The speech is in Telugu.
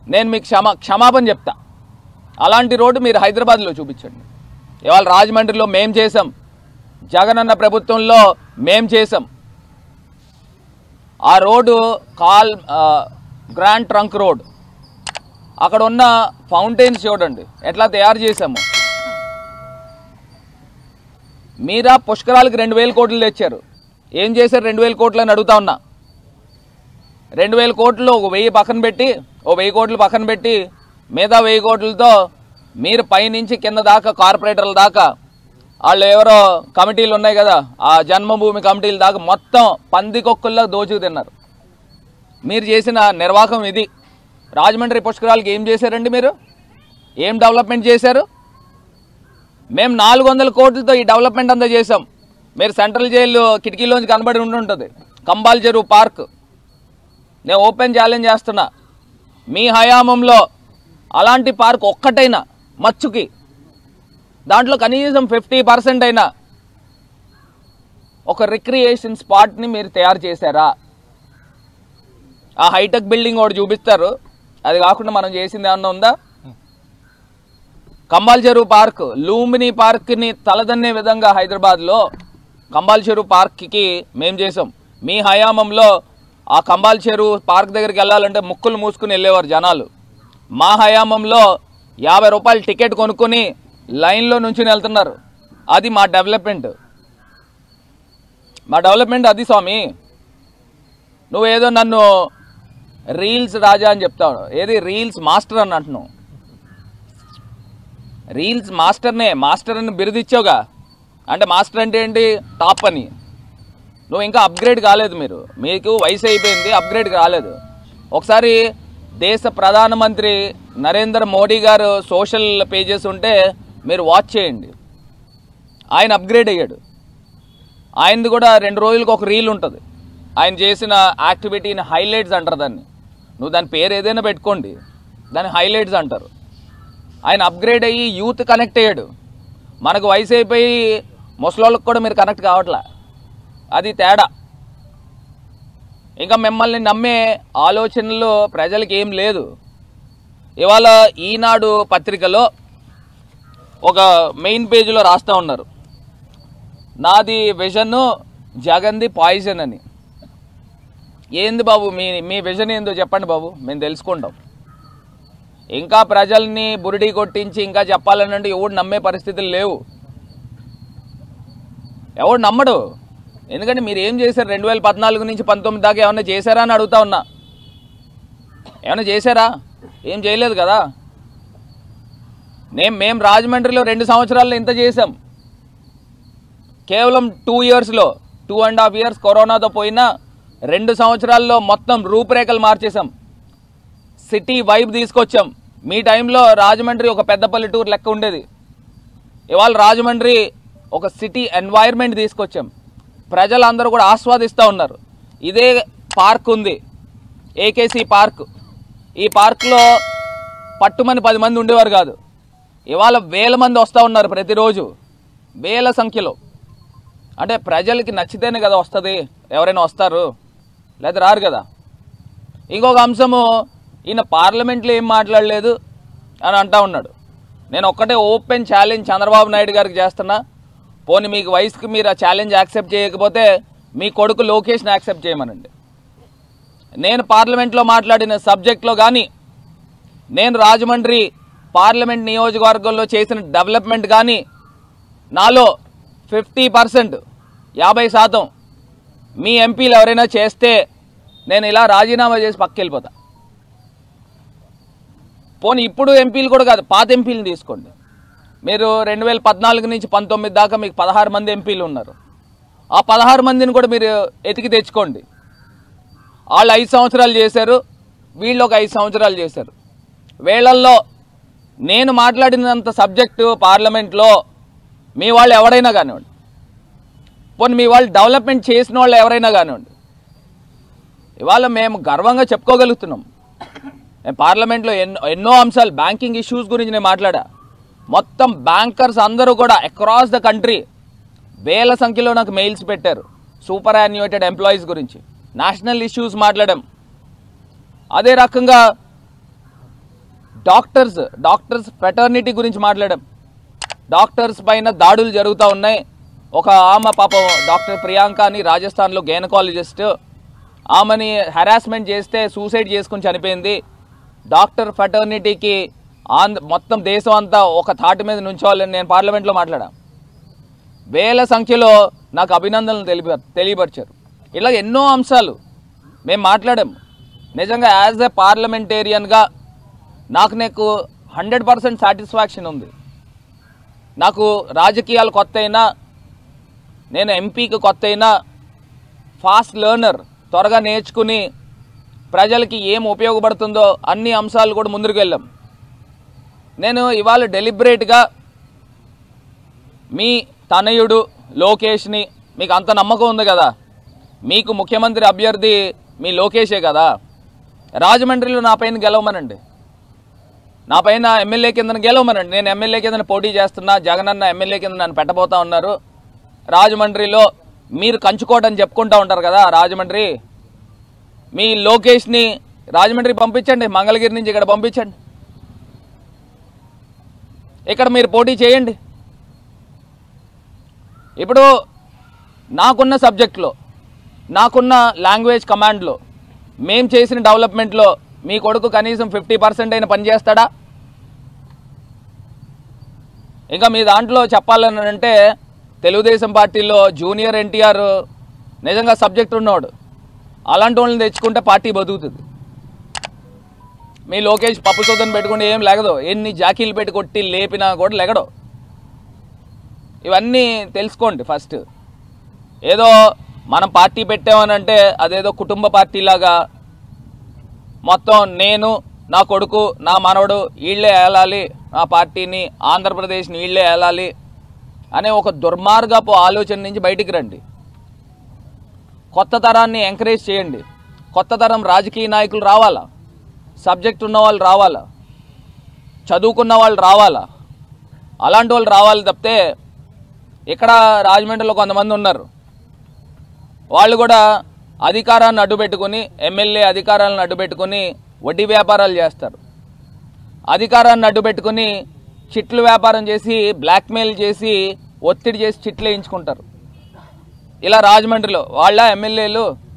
నేను మీకు క్షమా క్షమాపణ చెప్తా అలాంటి రోడ్డు మీరు హైదరాబాద్లో చూపించండి ఇవాళ రాజమండ్రిలో మేం చేసాం జగనన్న ప్రభుత్వంలో మేం చేసాం ఆ రోడ్డు కాల్ ఆ, గ్రాండ్ ట్రంక్ రోడ్ అక్కడ ఉన్న ఫౌంటైన్స్ చూడండి ఎట్లా తయారు చేసాము మీరా పుష్కరాలకి రెండు వేల కోట్లు తెచ్చారు ఏం చేశారు రెండు వేల కోట్లు అని అడుగుతా ఉన్నా రెండు వేల కోట్లు ఒక వెయ్యి పక్కన పెట్టి ఓ వెయ్యి కోట్లు పక్కన పెట్టి మిగతా వెయ్యి కోట్లతో మీరు పైనుంచి కింద దాకా కార్పొరేటర్ల దాకా వాళ్ళు ఎవరో కమిటీలు ఉన్నాయి కదా ఆ జన్మభూమి కమిటీల దాకా మొత్తం పందికొక్కుల్లో దోచుకు తిన్నారు మీరు చేసిన నిర్వాహకం ఇది రాజమండ్రి పుష్కరాలకి ఏం చేశారండి మీరు ఏం డెవలప్మెంట్ చేశారు మేము నాలుగు వందల కోట్లతో ఈ డెవలప్మెంట్ అంతా చేసాం మీరు సెంట్రల్ జైలు కిటికీలోంచి కనబడి ఉండుంటుంది కంబాల్ చెరువు పార్క్ నేను ఓపెన్ ఛాలెంజ్ చేస్తున్నా మీ హయామంలో అలాంటి పార్క్ ఒక్కటైనా మచ్చుకి దాంట్లో కనీసం ఫిఫ్టీ పర్సెంట్ అయినా ఒక రిక్రియేషన్ స్పాట్ని మీరు తయారు చేశారా ఆ హైటెక్ బిల్డింగ్ ఒకటి చూపిస్తారు అది కాకుండా మనం చేసింది ఏమన్నా ఉందా కంబాల్ చెరువు పార్క్ లూంబిని పార్క్ని తలదన్నే విధంగా హైదరాబాద్లో కంబాల్ చెరువు పార్క్కి మేం చేసాం మీ హయామంలో ఆ కంబాల్ చెరువు పార్క్ దగ్గరికి వెళ్ళాలంటే ముక్కులు మూసుకుని వెళ్ళేవారు జనాలు మా హయామంలో యాభై రూపాయలు టికెట్ కొనుక్కొని లైన్లో నుంచుని వెళ్తున్నారు అది మా డెవలప్మెంట్ మా డెవలప్మెంట్ అది స్వామి నువ్వేదో నన్ను రీల్స్ రాజా అని చెప్తావు ఏది రీల్స్ మాస్టర్ అని అంటున్నావు రీల్స్ మాస్టర్నే మాస్టర్ అని బిరుదిచ్చావుగా అంటే మాస్టర్ అంటే ఏంటి టాప్ అని నువ్వు ఇంకా అప్గ్రేడ్ కాలేదు మీరు మీకు వయసు అయిపోయింది అప్గ్రేడ్ కాలేదు ఒకసారి దేశ ప్రధానమంత్రి నరేంద్ర మోడీ గారు సోషల్ పేజెస్ ఉంటే మీరు వాచ్ చేయండి ఆయన అప్గ్రేడ్ అయ్యాడు ఆయనది కూడా రెండు రోజులకు ఒక రీల్ ఉంటుంది ఆయన చేసిన యాక్టివిటీని హైలైట్స్ అంటారు దాన్ని నువ్వు దాని పేరు ఏదైనా పెట్టుకోండి దాన్ని హైలైట్స్ అంటారు ఆయన అప్గ్రేడ్ అయ్యి యూత్ కనెక్ట్ అయ్యాడు మనకు వయసు అయిపోయి ముసలోళ్ళకి కూడా మీరు కనెక్ట్ కావట్లే అది తేడా ఇంకా మిమ్మల్ని నమ్మే ఆలోచనలు ప్రజలకి ఏం లేదు ఇవాళ ఈనాడు పత్రికలో ఒక మెయిన్ పేజీలో రాస్తూ ఉన్నారు నాది విజన్ జగన్ది పాయిజన్ అని ఏంది బాబు మీ మీ విజన్ ఏందో చెప్పండి బాబు మేము తెలుసుకుంటాం ఇంకా ప్రజల్ని బురిడి కొట్టించి ఇంకా చెప్పాలనంటే ఎవడు నమ్మే పరిస్థితులు లేవు ఎవడు నమ్మడు ఎందుకంటే మీరు ఏం చేశారు రెండు వేల పద్నాలుగు నుంచి పంతొమ్మిది దాకా ఏమన్నా చేశారా అని అడుగుతా ఉన్నా ఏమైనా చేశారా ఏం చేయలేదు కదా నేను మేము రాజమండ్రిలో రెండు సంవత్సరాల్లో ఇంత చేసాం కేవలం టూ ఇయర్స్లో టూ అండ్ హాఫ్ ఇయర్స్ కరోనాతో పోయినా రెండు సంవత్సరాల్లో మొత్తం రూపురేఖలు మార్చేసాం సిటీ వైబ్ తీసుకొచ్చాం మీ టైంలో రాజమండ్రి ఒక పెద్ద పల్లెటూరు లెక్క ఉండేది ఇవాళ రాజమండ్రి ఒక సిటీ ఎన్వైర్న్మెంట్ తీసుకొచ్చాం ప్రజలందరూ కూడా ఆస్వాదిస్తూ ఉన్నారు ఇదే పార్క్ ఉంది ఏకేసీ పార్క్ ఈ పార్క్లో పట్టుమని పది మంది ఉండేవారు కాదు ఇవాళ వేల మంది వస్తూ ఉన్నారు ప్రతిరోజు వేల సంఖ్యలో అంటే ప్రజలకి నచ్చితేనే కదా వస్తుంది ఎవరైనా వస్తారు లేదా రారు కదా ఇంకొక అంశము ఈయన పార్లమెంట్లో ఏం మాట్లాడలేదు అని అంటా ఉన్నాడు నేను ఒక్కటే ఓపెన్ ఛాలెంజ్ చంద్రబాబు నాయుడు గారికి చేస్తున్నా పోనీ మీకు వయసుకి మీరు ఆ ఛాలెంజ్ యాక్సెప్ట్ చేయకపోతే మీ కొడుకు లోకేష్ని యాక్సెప్ట్ చేయమనండి నేను పార్లమెంట్లో మాట్లాడిన సబ్జెక్ట్లో కానీ నేను రాజమండ్రి పార్లమెంట్ నియోజకవర్గంలో చేసిన డెవలప్మెంట్ కానీ నాలో ఫిఫ్టీ పర్సెంట్ యాభై శాతం మీ ఎంపీలు ఎవరైనా చేస్తే నేను ఇలా రాజీనామా చేసి పక్కకి వెళ్ళిపోతా పోనీ ఇప్పుడు ఎంపీలు కూడా కాదు పాత ఎంపీలను తీసుకోండి మీరు రెండు వేల పద్నాలుగు నుంచి పంతొమ్మిది దాకా మీకు పదహారు మంది ఎంపీలు ఉన్నారు ఆ పదహారు మందిని కూడా మీరు ఎతికి తెచ్చుకోండి వాళ్ళు ఐదు సంవత్సరాలు చేశారు వీళ్ళు ఒక ఐదు సంవత్సరాలు చేశారు వీళ్ళల్లో నేను మాట్లాడినంత సబ్జెక్టు పార్లమెంట్లో మీ వాళ్ళు ఎవరైనా కానివ్వండి పోనీ మీ వాళ్ళు డెవలప్మెంట్ చేసిన వాళ్ళు ఎవరైనా కానివ్వండి ఇవాళ మేము గర్వంగా చెప్పుకోగలుగుతున్నాం నేను పార్లమెంట్లో ఎన్నో ఎన్నో అంశాలు బ్యాంకింగ్ ఇష్యూస్ గురించి నేను మాట్లాడా మొత్తం బ్యాంకర్స్ అందరూ కూడా అక్రాస్ ద కంట్రీ వేల సంఖ్యలో నాకు మెయిల్స్ పెట్టారు సూపర్ యాన్యుయేటెడ్ ఎంప్లాయీస్ గురించి నేషనల్ ఇష్యూస్ మాట్లాడాం అదే రకంగా డాక్టర్స్ డాక్టర్స్ ఫెటర్నిటీ గురించి మాట్లాడాం డాక్టర్స్ పైన దాడులు జరుగుతూ ఉన్నాయి ఒక ఆమె పాపం డాక్టర్ ప్రియాంక అని రాజస్థాన్లో గైనకాలజిస్ట్ ఆమెని హెరాస్మెంట్ చేస్తే సూసైడ్ చేసుకుని చనిపోయింది డాక్టర్ ఫెటర్నిటీకి ఆంధ్ర మొత్తం దేశం అంతా ఒక తాటి మీద నుంచోవాలని నేను పార్లమెంట్లో మాట్లాడా వేల సంఖ్యలో నాకు అభినందనలు తెలిప తెలియపరిచారు ఇలా ఎన్నో అంశాలు మేము మాట్లాడాము నిజంగా యాజ్ ఎ పార్లమెంటేరియన్గా నాకు నాకు హండ్రెడ్ పర్సెంట్ సాటిస్ఫాక్షన్ ఉంది నాకు రాజకీయాలు కొత్త అయినా నేను ఎంపీకి కొత్త అయినా ఫాస్ట్ లెర్నర్ త్వరగా నేర్చుకుని ప్రజలకి ఏం ఉపయోగపడుతుందో అన్ని అంశాలు కూడా ముందుకు వెళ్ళాం నేను ఇవాళ డెలిబరేట్గా మీ తనయుడు లోకేష్ని మీకు అంత నమ్మకం ఉంది కదా మీకు ముఖ్యమంత్రి అభ్యర్థి మీ లోకేషే కదా రాజమండ్రిలో నా పైన గెలవమనండి నా పైన ఎమ్మెల్యే కింద గెలవమనండి నేను ఎమ్మెల్యే కింద పోటీ చేస్తున్నా జగనన్న ఎమ్మెల్యే కింద నన్ను పెట్టబోతా ఉన్నారు రాజమండ్రిలో మీరు కంచుకోవటని చెప్పుకుంటా ఉంటారు కదా రాజమండ్రి మీ లోకేష్ని రాజమండ్రి పంపించండి మంగళగిరి నుంచి ఇక్కడ పంపించండి ఇక్కడ మీరు పోటీ చేయండి ఇప్పుడు నాకున్న సబ్జెక్ట్లో నాకున్న లాంగ్వేజ్ కమాండ్లో మేం చేసిన డెవలప్మెంట్లో మీ కొడుకు కనీసం ఫిఫ్టీ పర్సెంట్ అయినా పని చేస్తాడా ఇంకా మీ దాంట్లో చెప్పాలని అంటే తెలుగుదేశం పార్టీలో జూనియర్ ఎన్టీఆర్ నిజంగా సబ్జెక్ట్ ఉన్నవాడు అలాంటి వాళ్ళని తెచ్చుకుంటే పార్టీ బతుకుతుంది మీ లోకేష్ పప్పు సోదను పెట్టుకుంటే ఏం లెగదు ఎన్ని జాకీలు పెట్టి కొట్టి లేపినా కూడా లెగడు ఇవన్నీ తెలుసుకోండి ఫస్ట్ ఏదో మనం పార్టీ పెట్టామనంటే అదేదో కుటుంబ పార్టీ లాగా మొత్తం నేను నా కొడుకు నా మనవడు వీళ్ళే ఏలాలి నా పార్టీని ఆంధ్రప్రదేశ్ని వీళ్ళే ఏలాలి అనే ఒక దుర్మార్గపు ఆలోచన నుంచి బయటికి రండి కొత్త తరాన్ని ఎంకరేజ్ చేయండి కొత్త తరం రాజకీయ నాయకులు రావాలా సబ్జెక్ట్ ఉన్న వాళ్ళు రావాలా చదువుకున్న వాళ్ళు రావాలా అలాంటి వాళ్ళు రావాలి తప్పితే ఇక్కడ రాజమండ్రిలో కొంతమంది ఉన్నారు వాళ్ళు కూడా అధికారాన్ని అడ్డుపెట్టుకుని ఎమ్మెల్యే అధికారాలను అడ్డుపెట్టుకుని వడ్డీ వ్యాపారాలు చేస్తారు అధికారాన్ని అడ్డుపెట్టుకుని చిట్లు వ్యాపారం చేసి బ్లాక్మెయిల్ చేసి ఒత్తిడి చేసి చిట్లు వేయించుకుంటారు ఇలా రాజమండ్రిలో వాళ్ళ ఎమ్మెల్యేలు